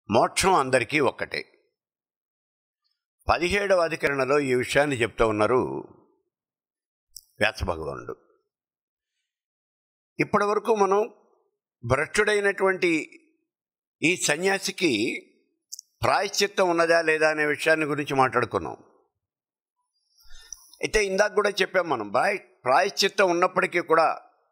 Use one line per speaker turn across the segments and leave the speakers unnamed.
మోక్షం అందరికీ ఒక్కటే పదిహేడవ అధికరణలో ఈ విషయాన్ని చెప్తూ ఉన్నారు వ్యాసభగవానుడు ఇప్పటి వరకు మనం భ్రష్టుడైనటువంటి ఈ సన్యాసికి ప్రాయశ్చిత్తం ఉన్నదా లేదా అనే విషయాన్ని గురించి మాట్లాడుకున్నాం అయితే ఇందాక కూడా చెప్పాం మనం ప్రాయ ప్రాయశ్చిత్తం ఉన్నప్పటికీ కూడా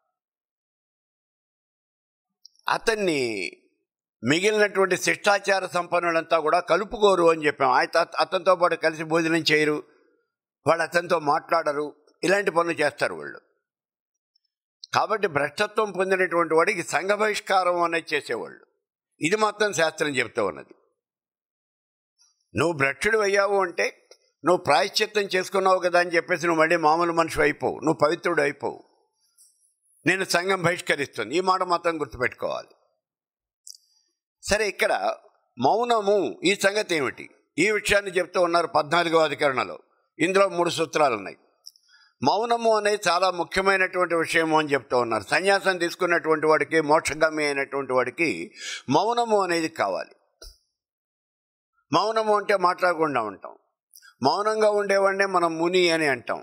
అతన్ని మిగిలినటువంటి శిష్టాచార సంపన్నులంతా కూడా కలుపుకోరు అని చెప్పాం ఆయన అతనితో పాటు కలిసి భోజనం చేయరు వాళ్ళు అతనితో మాట్లాడరు ఇలాంటి పనులు చేస్తారు వాళ్ళు కాబట్టి భ్రష్టత్వం పొందినటువంటి వాడికి సంఘ బహిష్కారం అనేది చేసేవాళ్ళు ఇది మాత్రం శాస్త్రం చెప్తూ ఉన్నది నువ్వు భ్రష్టుడు అయ్యావు అంటే నువ్వు ప్రాయశ్చిత్తం చేసుకున్నావు కదా అని చెప్పేసి నువ్వు మళ్ళీ మామూలు మనిషి అయిపోవు నువ్వు పవిత్రుడు అయిపోవు నేను సంఘం బహిష్కరిస్తుంది ఈ మాట మాత్రం గుర్తుపెట్టుకోవాలి సరే ఇక్కడ మౌనము ఈ సంగతి ఏమిటి ఈ విషయాన్ని చెప్తూ ఉన్నారు పద్నాలుగో అధికరణలో ఇందులో మూడు సూత్రాలు ఉన్నాయి మౌనము అనేది చాలా ముఖ్యమైనటువంటి విషయము అని చెప్తూ ఉన్నారు సన్యాసం తీసుకున్నటువంటి వాడికి మోక్షగామి అయినటువంటి వాడికి మౌనము అనేది కావాలి మౌనము అంటే మాట్లాడకుండా ఉంటాం మౌనంగా ఉండేవాడినే మనం ముని అని అంటాం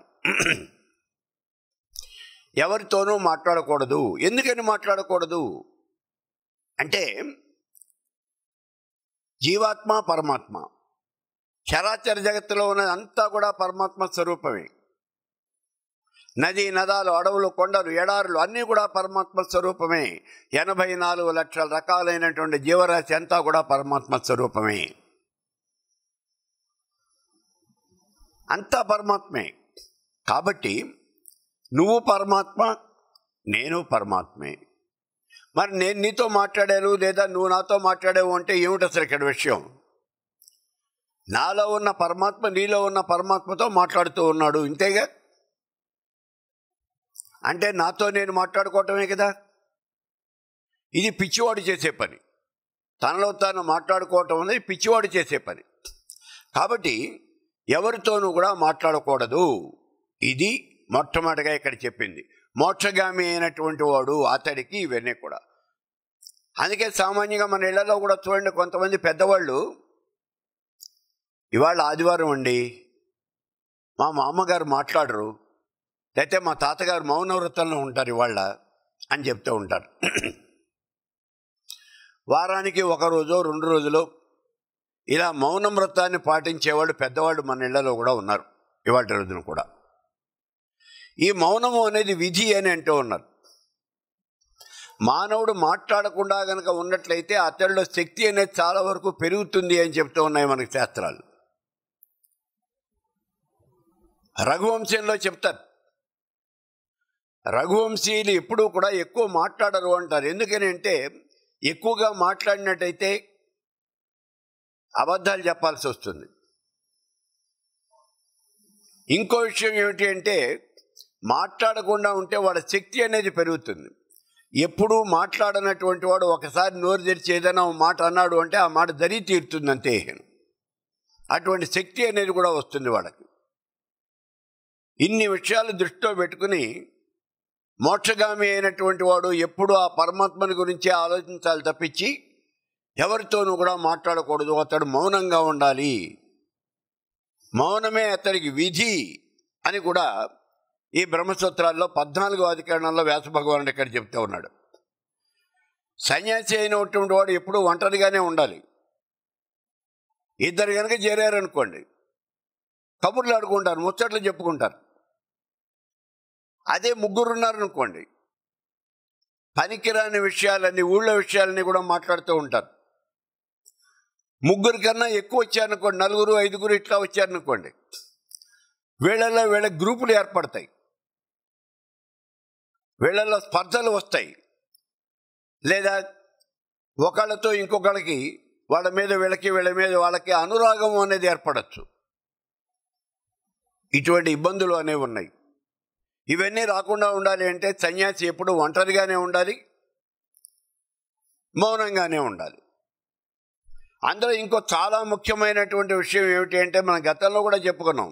ఎవరితోనూ మాట్లాడకూడదు ఎందుకని మాట్లాడకూడదు అంటే జీవాత్మ పరమాత్మ చరాచర జగత్తులో ఉన్నదంతా కూడా పరమాత్మ స్వరూపమే నది నదాలు అడవులు కొండలు ఎడారులు అన్నీ కూడా పరమాత్మ స్వరూపమే ఎనభై నాలుగు లక్షల రకాలైనటువంటి జీవరాశి అంతా కూడా పరమాత్మ స్వరూపమే అంతా పరమాత్మే కాబట్టి నువ్వు పరమాత్మ నేను పరమాత్మే మరి నేను నీతో మాట్లాడాను లేదా నువ్వు నాతో మాట్లాడావు అంటే ఏమిటి అసలు ఇక్కడ విషయం నాలో ఉన్న పరమాత్మ నీలో ఉన్న పరమాత్మతో మాట్లాడుతూ ఉన్నాడు ఇంతేగా అంటే నాతో నేను మాట్లాడుకోవటమే కదా ఇది పిచ్చివాడు చేసే పని తనలో తాను మాట్లాడుకోవటం అనేది పిచ్చివాడు చేసే పని కాబట్టి ఎవరితోనూ కూడా మాట్లాడకూడదు ఇది మొట్టమొదటిగా ఇక్కడ చెప్పింది మోక్షగామి అయినటువంటి వాడు అతడికి ఇవన్నీ కూడా అందుకే సామాన్యంగా మన ఇళ్లలో కూడా చూడండి కొంతమంది పెద్దవాళ్ళు ఇవాళ ఆదివారం అండి మా మామగారు మాట్లాడరు లేకపోతే మా తాతగారు మౌన వృత్తంలో ఉంటారు ఇవాళ అని చెప్తూ ఉంటారు వారానికి ఒక రోజు రెండు రోజులు ఇలా మౌనం వ్రతాన్ని పాటించేవాళ్ళు పెద్దవాళ్ళు మన ఇళ్లలో కూడా ఉన్నారు ఇవాళ రోజున కూడా ఈ మౌనము అనేది విధి అని అంటూ ఉన్నారు మానవుడు మాట్లాడకుండా గనక ఉన్నట్లయితే అతడిలో శక్తి అనేది చాలా వరకు పెరుగుతుంది అని చెప్తూ ఉన్నాయి మనకి శాస్త్రాలు రఘువంశంలో చెప్తారు రఘువంశీయులు ఎప్పుడూ కూడా ఎక్కువ మాట్లాడరు అంటారు ఎందుకని అంటే ఎక్కువగా మాట్లాడినట్టయితే అబద్ధాలు చెప్పాల్సి వస్తుంది ఇంకో విషయం ఏమిటి అంటే మాట్లాడకుండా ఉంటే వాడి శక్తి అనేది పెరుగుతుంది ఎప్పుడూ మాట్లాడనటువంటి వాడు ఒకసారి నోరు తెరిచి ఏదైనా మాట అన్నాడు అంటే ఆ మాట దరి తీరుతుంది అంతే అటువంటి శక్తి అనేది కూడా వస్తుంది వాళ్ళకి ఇన్ని విషయాలు దృష్టిలో పెట్టుకుని మోక్షగామి అయినటువంటి వాడు ఎప్పుడూ ఆ పరమాత్మని గురించి ఆలోచించాలి తప్పించి ఎవరితోనూ కూడా మాట్లాడకూడదు అతడు మౌనంగా ఉండాలి మౌనమే అతడికి విధి అని కూడా ఈ బ్రహ్మసూత్రాల్లో పద్నాలుగో అధికరణంలో వ్యాస భగవానుడు ఇక్కడ చెప్తూ ఉన్నాడు సన్యాసి అయినటువంటి వాడు ఎప్పుడూ ఒంటరిగానే ఉండాలి ఇద్దరు కనుక చేరారనుకోండి కబుర్లు ఆడుకుంటారు ముచ్చట్లు చెప్పుకుంటారు అదే ముగ్గురు ఉన్నారనుకోండి పనికిరాని విషయాలన్నీ ఊళ్ళో విషయాలన్నీ కూడా మాట్లాడుతూ ఉంటారు ముగ్గురు కన్నా ఎక్కువ వచ్చారనుకోండి నలుగురు ఐదుగురు ఇట్లా వచ్చారనుకోండి వీళ్ళల్లో వీళ్ళ గ్రూపులు ఏర్పడతాయి వీళ్ళల్లో స్పర్ధలు వస్తాయి లేదా ఒకళ్ళతో ఇంకొకళ్ళకి వాళ్ళ మీద వీళ్ళకి వీళ్ళ మీద వాళ్ళకి అనురాగం అనేది ఏర్పడచ్చు ఇటువంటి ఇబ్బందులు అనేవి ఉన్నాయి ఇవన్నీ రాకుండా ఉండాలి అంటే సన్యాసి ఎప్పుడు ఒంటరిగానే ఉండాలి మౌనంగానే ఉండాలి అందులో ఇంకో చాలా ముఖ్యమైనటువంటి విషయం ఏమిటి అంటే మన గతంలో కూడా చెప్పుకున్నాం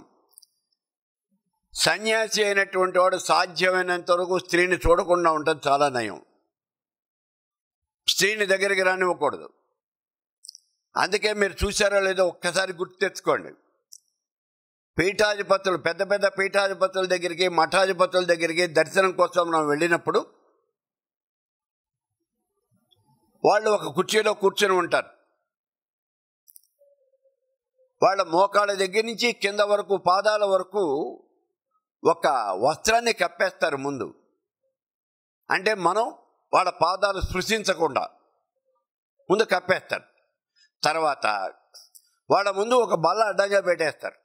సన్యాసి అయినటువంటి వాడు సాధ్యమైనంత వరకు స్త్రీని చూడకుండా ఉంటుంది చాలా నయం స్త్రీని దగ్గరికి రానివ్వకూడదు అందుకే మీరు చూసారో లేదో ఒక్కసారి గుర్తు తెచ్చుకోండి పీఠాధిపతులు పెద్ద పెద్ద పీఠాధిపతుల దగ్గరికి మఠాధిపతుల దగ్గరికి దర్శనం కోసం మనం వెళ్ళినప్పుడు వాళ్ళు ఒక కుర్చీలో కూర్చొని ఉంటారు వాళ్ళ మోకాళ్ళ దగ్గర నుంచి కింద వరకు పాదాల వరకు ఒక వస్త్రాన్ని కప్పేస్తారు ముందు అంటే మనం వాళ్ళ పాదాలు స్పృశించకుండా ముందు కప్పేస్తారు తర్వాత వాళ్ళ ముందు ఒక బల్ల అడ్డంగా పెట్టేస్తారు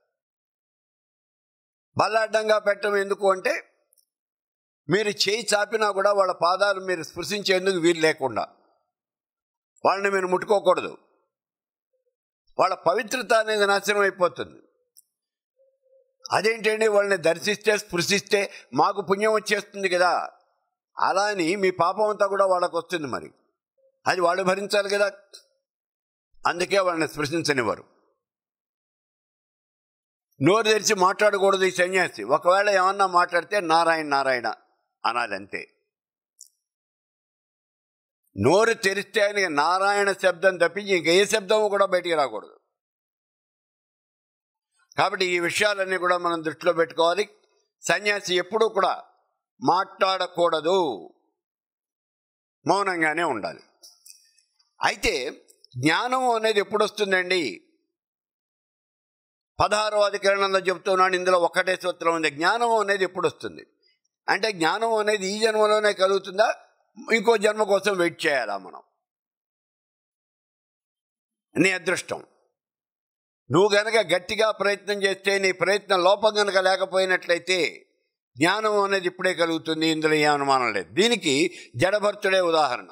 బల్ల అడ్డంగా పెట్టడం ఎందుకు అంటే మీరు చేయి చాపినా కూడా వాళ్ళ పాదాలు మీరు స్పృశించేందుకు వీలు లేకుండా వాళ్ళని మీరు ముట్టుకోకూడదు వాళ్ళ పవిత్రత అనేది నాశనం అయిపోతుంది అదేంటండి వాళ్ళని దర్శిస్తే స్పృశిస్తే మాకు పుణ్యం వచ్చేస్తుంది కదా అలా అని మీ పాపం అంతా కూడా వాళ్ళకు వస్తుంది మరి అది వాళ్ళు భరించాలి కదా అందుకే వాళ్ళని స్పృశించనివ్వరు నోరు తెరిచి మాట్లాడకూడదు ఈ సన్యాసి ఒకవేళ ఏమన్నా మాట్లాడితే నారాయణ నారాయణ అనాలి అంతే నోరు తెరిస్తే ఆయనకి నారాయణ శబ్దం తప్పించి ఇంక ఏ శబ్దము కూడా బయటికి రాకూడదు కాబట్టి ఈ విషయాలన్నీ కూడా మనం దృష్టిలో పెట్టుకోవాలి సన్యాసి ఎప్పుడూ కూడా మాట్లాడకూడదు మౌనంగానే ఉండాలి అయితే జ్ఞానం అనేది ఎప్పుడు వస్తుందండి పదహారో అధికరణంలో చెప్తున్నాను ఇందులో ఒక్కటే సూత్రం ఉంది జ్ఞానం అనేది ఎప్పుడు వస్తుంది అంటే జ్ఞానం అనేది ఈ జన్మలోనే కలుగుతుందా ఇంకో జన్మ కోసం వెయిట్ చేయాలా మనం నీ అదృష్టం నువ్వు గనక గట్టిగా ప్రయత్నం చేస్తే నీ ప్రయత్నం లోపం గనక లేకపోయినట్లయితే జ్ఞానం అనేది ఇప్పుడే కలుగుతుంది ఇందులో ఏ అనుమానం లేదు దీనికి జడభర్తుడే ఉదాహరణ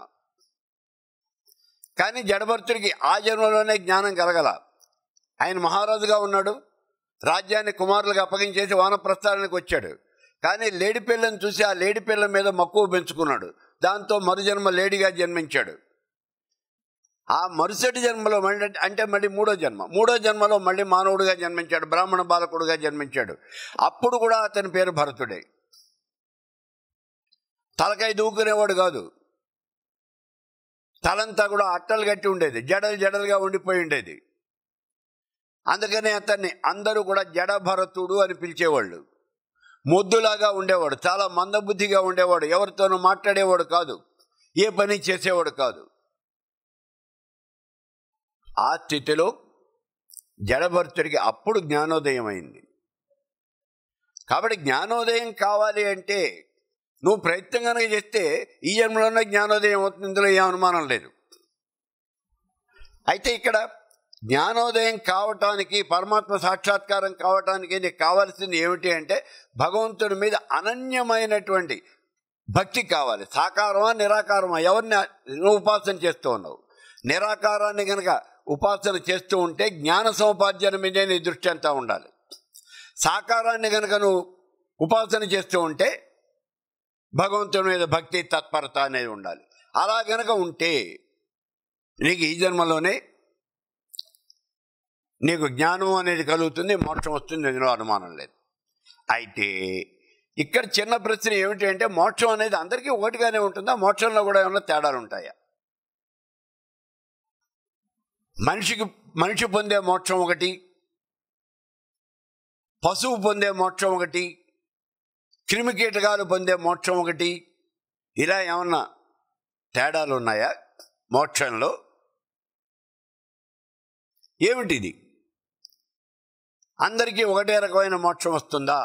కానీ జడభర్తుడికి ఆ జన్మలోనే జ్ఞానం కలగల ఆయన మహారాజుగా ఉన్నాడు రాజ్యాన్ని కుమారులకు అప్పగించేసి వానప్రస్థానానికి వచ్చాడు కానీ లేడి పిల్లని చూసి ఆ లేడి పిల్ల మీద మక్కువ పెంచుకున్నాడు దాంతో మరుజన్మ లేడిగా జన్మించాడు ఆ మరుసటి జన్మలో మళ్ళీ అంటే మళ్ళీ మూడో జన్మ మూడో జన్మలో మళ్ళీ మానవుడిగా జన్మించాడు బ్రాహ్మణ బాలకుడుగా జన్మించాడు అప్పుడు కూడా అతని పేరు భరతుడే తలకాయ దూకునేవాడు కాదు తలంతా కూడా అట్టలు కట్టి ఉండేది జడలు జడలుగా ఉండిపోయి ఉండేది అందుకనే అతన్ని అందరూ కూడా జడభరతుడు అని పిలిచేవాళ్ళు మొద్దులాగా ఉండేవాడు చాలా మందబుద్ధిగా ఉండేవాడు ఎవరితోనూ మాట్లాడేవాడు కాదు ఏ పని చేసేవాడు కాదు ఆ స్థితిలో జడభర్తుడికి అప్పుడు జ్ఞానోదయం అయింది కాబట్టి జ్ఞానోదయం కావాలి అంటే నువ్వు ప్రయత్నం కనుక చేస్తే ఈ జన్మలోనే జ్ఞానోదయం అవుతుంది ఇందులో ఏ అనుమానం లేదు అయితే ఇక్కడ జ్ఞానోదయం కావటానికి పరమాత్మ సాక్షాత్కారం కావటానికి నీకు కావాల్సింది ఏమిటి అంటే భగవంతుడి మీద అనన్యమైనటువంటి భక్తి కావాలి సాకారమా నిరాకారమా ఎవరిని నువ్వు ఉపాసన చేస్తూ ఉన్నావు నిరాకారాన్ని కనుక ఉపాసన చేస్తూ ఉంటే జ్ఞాన సముపార్జన మీదే నీ దృష్టి అంతా ఉండాలి సాకారాన్ని కనుక నువ్వు ఉపాసన చేస్తూ ఉంటే భగవంతుడి మీద భక్తి తత్పరత అనేది ఉండాలి అలా గనక ఉంటే నీకు ఈ జన్మలోనే నీకు జ్ఞానం అనేది కలుగుతుంది మోక్షం వస్తుంది ఇందులో అనుమానం లేదు అయితే ఇక్కడ చిన్న ప్రశ్న ఏమిటి అంటే మోక్షం అనేది అందరికీ ఒకటిగానే ఉంటుందా మోక్షంలో కూడా ఏమైనా తేడాలు ఉంటాయా మనిషికి మనిషి పొందే మోక్షం ఒకటి పశువు పొందే మోక్షం ఒకటి క్రిమికీటకాలు పొందే మోక్షం ఒకటి ఇలా ఏమన్నా తేడాలు ఉన్నాయా మోక్షంలో ఏమిటిది అందరికీ ఒకటే రకమైన మోక్షం వస్తుందా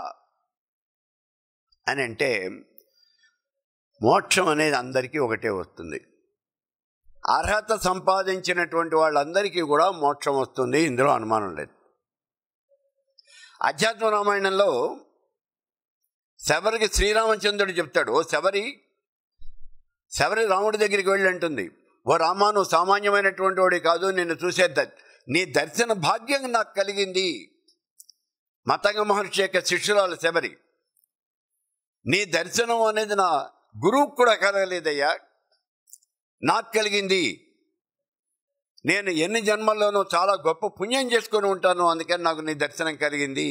అని అంటే మోక్షం అనేది అందరికీ ఒకటే వస్తుంది అర్హత సంపాదించినటువంటి వాళ్ళందరికీ కూడా మోక్షం వస్తుంది ఇందులో అనుమానం లేదు అధ్యాత్మ రామాయణంలో శబరికి శ్రీరామచంద్రుడు చెప్తాడు ఓ శబరి శబరి రాముడి దగ్గరికి వెళ్ళి అంటుంది ఓ రామా నువ్వు సామాన్యమైనటువంటి వాడి కాదు నిన్ను చూసే ద- నీ దర్శన భాగ్యం నాకు కలిగింది మతంగ మహర్షి యొక్క శిష్యురాలు శబరి నీ దర్శనం అనేది నా గురువుకు కూడా కలగలేదయ్యా నాకు కలిగింది నేను ఎన్ని జన్మల్లోనూ చాలా గొప్ప పుణ్యం చేసుకొని ఉంటాను అందుకని నాకు నీ దర్శనం కలిగింది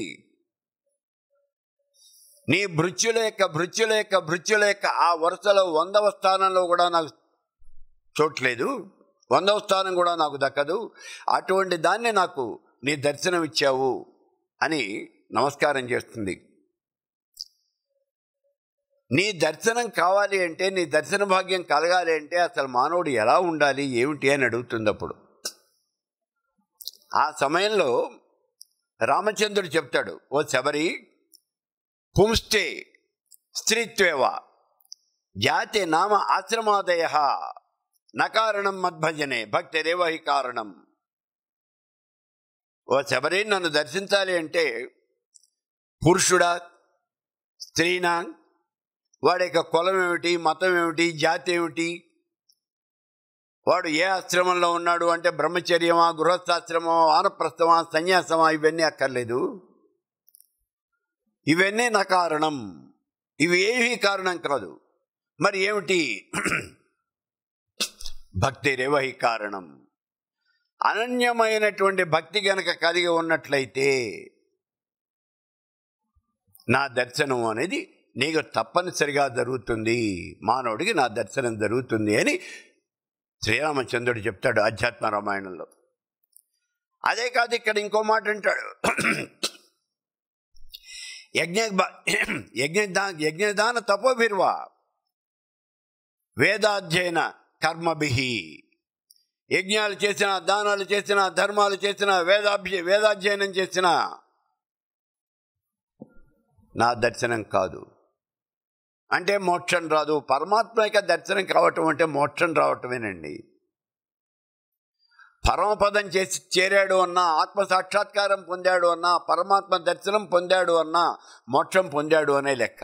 నీ భృత్యుల యొక్క భృత్యుల యొక్క భృత్యుల యొక్క ఆ వరుసలో వందవ స్థానంలో కూడా నాకు చోట్లేదు వందవ స్థానం కూడా నాకు దక్కదు అటువంటి దాన్ని నాకు నీ దర్శనం ఇచ్చావు అని నమస్కారం చేస్తుంది నీ దర్శనం కావాలి అంటే నీ దర్శన భాగ్యం కలగాలి అంటే అసలు మానవుడు ఎలా ఉండాలి ఏమిటి అని అడుగుతుంది అప్పుడు ఆ సమయంలో రామచంద్రుడు చెప్తాడు ఓ శబరి పుంస్తే స్త్రీత్వేవ జాతి నామ ఆశ్రమాదయ నకారణం మద్భజనే భక్తిరేవ హి కారణం ఓ శబరి నన్ను దర్శించాలి అంటే పురుషుడా స్త్రీనా వాడి యొక్క కులం ఏమిటి మతం ఏమిటి జాతి ఏమిటి వాడు ఏ ఆశ్రమంలో ఉన్నాడు అంటే బ్రహ్మచర్యమా గృహస్థాశ్రమమా వానప్రస్థమా సన్యాసమా ఇవన్నీ అక్కర్లేదు ఇవన్నీ నా కారణం ఇవి ఏమీ కారణం కాదు మరి ఏమిటి భక్తి రేవహి కారణం అనన్యమైనటువంటి భక్తి గనక కలిగి ఉన్నట్లయితే నా దర్శనం అనేది నీకు తప్పనిసరిగా జరుగుతుంది మానవుడికి నా దర్శనం జరుగుతుంది అని శ్రీరామచంద్రుడు చెప్తాడు ఆధ్యాత్మ రామాయణంలో అదే కాదు ఇక్కడ ఇంకో మాట అంటాడు యజ్ఞ యజ్ఞదా యజ్ఞదాన తపోభిర్వా వేదాధ్యయన కర్మభి యజ్ఞాలు చేసిన దానాలు చేసిన ధర్మాలు చేసిన వేదాభ్య వేదాధ్యయనం చేసిన నా దర్శనం కాదు అంటే మోక్షం రాదు పరమాత్మ యొక్క దర్శనం కావటం అంటే మోక్షం రావటమేనండి పరమపదం చేసి చేరాడు అన్నా ఆత్మ సాక్షాత్కారం పొందాడు అన్నా పరమాత్మ దర్శనం పొందాడు అన్నా మోక్షం పొందాడు అనే లెక్క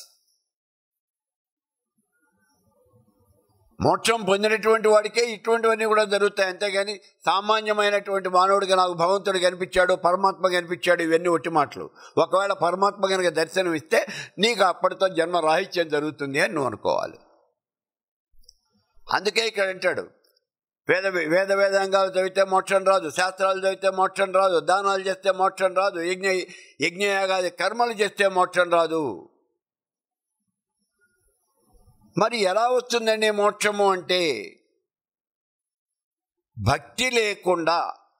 మోక్షం పొందినటువంటి వాడికే ఇటువంటివన్నీ కూడా జరుగుతాయి అంతేగాని సామాన్యమైనటువంటి మానవుడికి నాకు భగవంతుడు కనిపించాడు పరమాత్మ కనిపించాడు ఇవన్నీ ఒట్టి మాటలు ఒకవేళ పరమాత్మ కనుక దర్శనం ఇస్తే నీకు అప్పటితో జన్మ రాహిత్యం జరుగుతుంది అని నువ్వు అనుకోవాలి అందుకే ఇక్కడ అంటాడు వేద వేద వేదాంగాలు చదివితే మోక్షం రాదు శాస్త్రాలు చదివితే మోక్షం రాదు దానాలు చేస్తే మోక్షం రాదు యజ్ఞ యజ్ఞయాగాది కర్మలు చేస్తే మోక్షం రాదు మరి ఎలా వస్తుందండి మోక్షము అంటే భక్తి లేకుండా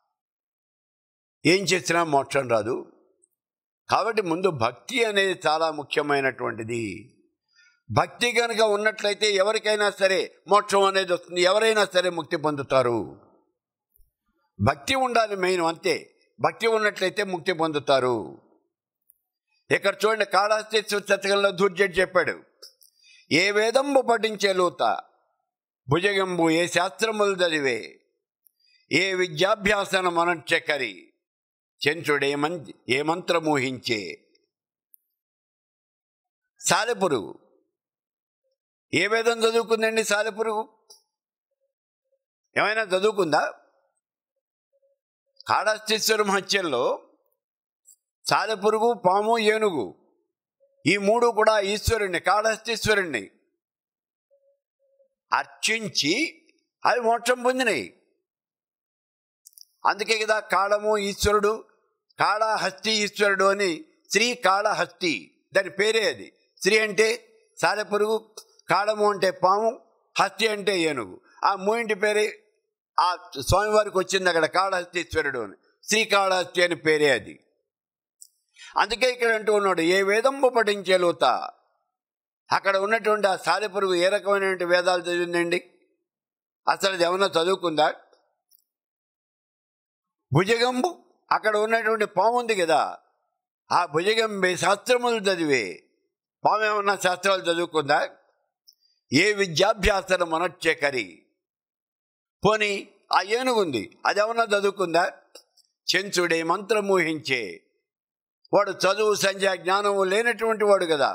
ఏం చేసినా మోక్షం రాదు కాబట్టి ముందు భక్తి అనేది చాలా ముఖ్యమైనటువంటిది భక్తి కనుక ఉన్నట్లయితే ఎవరికైనా సరే మోక్షం అనేది వస్తుంది ఎవరైనా సరే ముక్తి పొందుతారు భక్తి ఉండాలి మెయిన్ అంతే భక్తి ఉన్నట్లయితే ముక్తి పొందుతారు ఇక్కడ చూడండి కాళహస్తి శతకంలో దుర్జడ్ చెప్పాడు ఏ వేదంబు పఠించే లూత భుజగంబు ఏ శాస్త్రములు చదివే ఏ విద్యాభ్యాసన మనచ్చకరి చెంచుడే మం ఏ మంత్రమూహించే సాలెపురుగు ఏ వేదం చదువుకుందండి సాలెపురుగు ఏమైనా చదువుకుందా కాళహస్తీశ్వరం హత్యల్లో సాలెపురుగు పాము ఏనుగు ఈ మూడు కూడా ఈశ్వరుణ్ణి కాళహస్తీశ్వరుణ్ణి అర్చించి అవి మోక్షం పొందినాయి అందుకే కదా కాళము ఈశ్వరుడు కాళహస్తి ఈశ్వరుడు అని శ్రీ కాళహస్తి దాని పేరే అది శ్రీ అంటే సాలెపురుగు కాళము అంటే పాము హస్తి అంటే ఏనుగు ఆ మూడింటి పేరే ఆ స్వామివారికి వచ్చింది అక్కడ కాళహస్తీశ్వరుడు అని శ్రీకాళహస్తి అని పేరే అది అందుకే ఇక్కడ అంటూ ఉన్నాడు ఏ వేదంబు పఠించే లోత అక్కడ ఉన్నటువంటి ఆ సాలెపురుగు ఏ రకమైనటువంటి వేదాలు చదివిందండి అసలు అది ఏమన్నా చదువుకుందా భుజగంబు అక్కడ ఉన్నటువంటి పాము ఉంది కదా ఆ భుజగంబే శాస్త్రములు చదివే పాము ఏమన్నా శాస్త్రాలు చదువుకుందా ఏ విద్యాభ్యాసన మనచ్చకరి పోని ఆ ఏనుగుంది అది ఏమన్నా చదువుకుందా చెంచుడే మంత్రమూహించే వాడు చదువు సంధ్య జ్ఞానము లేనటువంటి వాడు కదా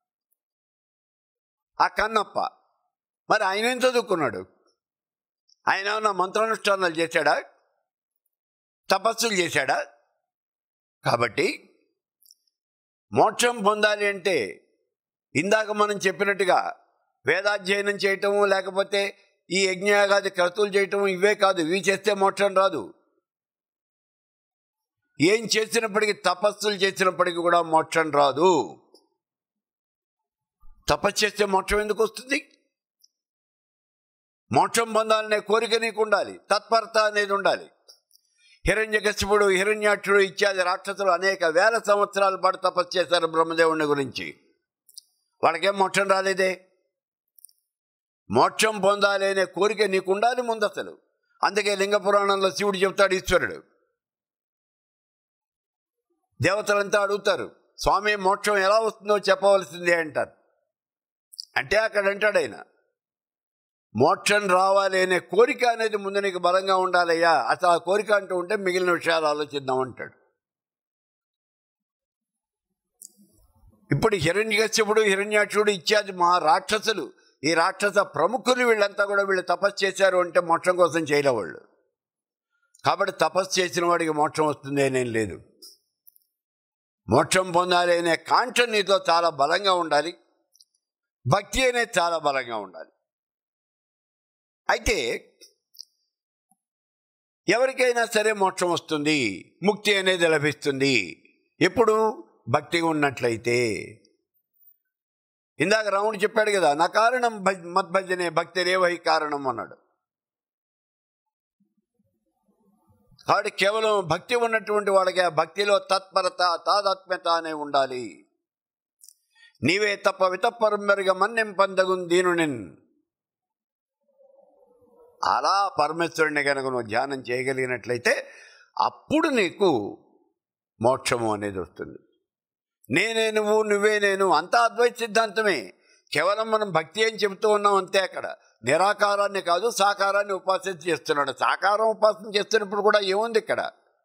ఆ కన్నప్ప మరి ఆయన ఏం చదువుకున్నాడు ఆయన ఏమన్నా మంత్రానుష్ఠానాలు చేశాడా తపస్సులు చేశాడా కాబట్టి మోక్షం పొందాలి అంటే ఇందాక మనం చెప్పినట్టుగా వేదాధ్యయనం చేయటము లేకపోతే ఈ యజ్ఞయాగాది క్రతువులు చేయటము ఇవే కాదు ఇవి చేస్తే మోక్షం రాదు ఏం చేసినప్పటికీ తపస్సులు చేసినప్పటికీ కూడా మోక్షం రాదు తపస్సు చేస్తే మోక్షం ఎందుకు వస్తుంది మోక్షం పొందాలనే కోరిక నీకు ఉండాలి తత్పరత అనేది ఉండాలి హిరణ్యకశిపుడు హిరణ్యాక్షుడు ఇత్యాది రాక్షసులు అనేక వేల సంవత్సరాల పాటు తపస్సు చేశారు బ్రహ్మదేవుని గురించి వాళ్ళకేం మోక్షం రాలేదే మోక్షం పొందాలి అనే కోరిక నీకు ఉండాలి ముందు అసలు అందుకే లింగ పురాణంలో శివుడు చెప్తాడు ఈశ్వరుడు దేవతలంతా అడుగుతారు స్వామి మోక్షం ఎలా వస్తుందో చెప్పవలసిందే అంటారు అంటే అక్కడ అంటాడు ఆయన మోక్షం రావాలి అనే కోరిక అనేది ముందు నీకు బలంగా ఉండాలయ్యా అసలు ఆ కోరిక అంటూ ఉంటే మిగిలిన విషయాలు ఆలోచిద్దాం అంటాడు ఇప్పుడు హిరణ్యకశ్యపుడు హిరణ్యాక్షుడు ఇత్యాది మా రాక్షసులు ఈ రాక్షస ప్రముఖులు వీళ్ళంతా కూడా వీళ్ళు తపస్సు చేశారు అంటే మోక్షం కోసం చేయలే వాళ్ళు కాబట్టి తపస్సు చేసిన వాడికి మోక్షం వస్తుంది అనేం లేదు మోక్షం పొందాలి అనే కాంక్ష నీతో చాలా బలంగా ఉండాలి భక్తి అనేది చాలా బలంగా ఉండాలి అయితే ఎవరికైనా సరే మోక్షం వస్తుంది ముక్తి అనేది లభిస్తుంది ఎప్పుడు భక్తిగా ఉన్నట్లయితే ఇందాక రాముడు చెప్పాడు కదా నా కారణం భజ్ మద్భజనే భక్తి రేవై కారణం అన్నాడు కాబట్టి కేవలం భక్తి ఉన్నటువంటి వాళ్ళకి ఆ భక్తిలో తత్పరత తాదాత్మ్యత అనే ఉండాలి నీవే తప్ప వితప్పరమెరుగ మన్నెం పందగున్ దీనునిన్ అలా పరమేశ్వరుని కనుక నువ్వు ధ్యానం చేయగలిగినట్లయితే అప్పుడు నీకు మోక్షము అనేది వస్తుంది నేనే నువ్వు నువ్వే నేను అంతా అద్వైత సిద్ధాంతమే కేవలం మనం భక్తి అని చెబుతూ ఉన్నాం అంతే అక్కడ నిరాకారాన్ని కాదు సాకారాన్ని ఉపాసన చేస్తున్నాడు సాకారం ఉపాసన చేస్తున్నప్పుడు కూడా ఏముంది ఇక్కడ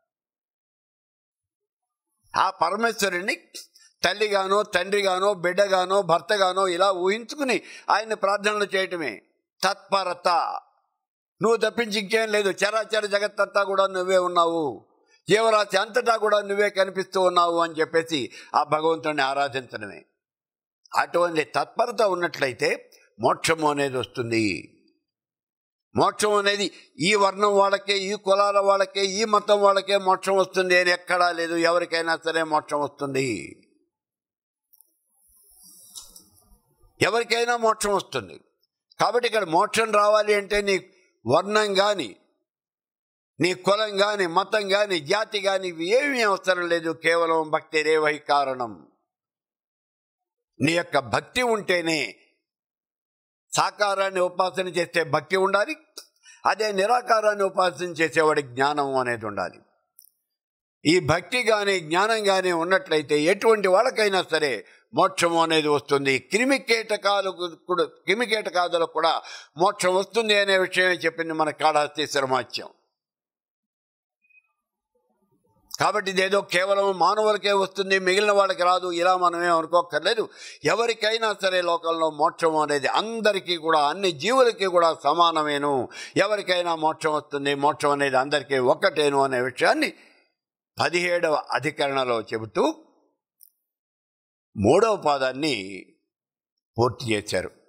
ఆ పరమేశ్వరుని తల్లిగానో తండ్రిగానో బిడ్డగానో భర్తగానో ఇలా ఊహించుకుని ఆయన ప్రార్థనలు చేయటమే తత్పరత నువ్వు తప్పించి ఇంకేం లేదు చరాచర జగత్తంతా కూడా నువ్వే ఉన్నావు జీవరాశి అంతటా కూడా నువ్వే కనిపిస్తూ ఉన్నావు అని చెప్పేసి ఆ భగవంతుడిని ఆరాధించడమే అటువంటి తత్పరత ఉన్నట్లయితే మోక్షము అనేది వస్తుంది మోక్షం అనేది ఈ వర్ణం వాళ్ళకే ఈ కులాల వాళ్ళకే ఈ మతం వాళ్ళకే మోక్షం వస్తుంది అని ఎక్కడా లేదు ఎవరికైనా సరే మోక్షం వస్తుంది ఎవరికైనా మోక్షం వస్తుంది కాబట్టి ఇక్కడ మోక్షం రావాలి అంటే నీ వర్ణం కానీ నీ కులం కానీ మతం కానీ జాతి కానీ ఇవి ఏమీ అవసరం లేదు కేవలం భక్తి రేవై కారణం నీ యొక్క భక్తి ఉంటేనే సాకారాన్ని ఉపాసన చేస్తే భక్తి ఉండాలి అదే నిరాకారాన్ని ఉపాసన చేసేవాడి జ్ఞానం అనేది ఉండాలి ఈ భక్తి కానీ జ్ఞానం కానీ ఉన్నట్లయితే ఎటువంటి వాళ్ళకైనా సరే మోక్షం అనేది వస్తుంది క్రిమి కీటకాలు కూడా క్రిమి కీటకాదులకు కూడా మోక్షం వస్తుంది అనే విషయమే చెప్పింది మన కాళహస్తీశ్వర మహత్యం కాబట్టి ఇదేదో కేవలం మానవులకే వస్తుంది మిగిలిన వాళ్ళకి రాదు ఇలా మనమే అనుకోక్కర్లేదు ఎవరికైనా సరే లోకంలో మోక్షం అనేది అందరికీ కూడా అన్ని జీవులకి కూడా సమానమేను ఎవరికైనా మోక్షం వస్తుంది మోక్షం అనేది అందరికీ ఒక్కటేను అనే విషయాన్ని పదిహేడవ అధికరణలో చెబుతూ మూడవ పాదాన్ని పూర్తి చేశారు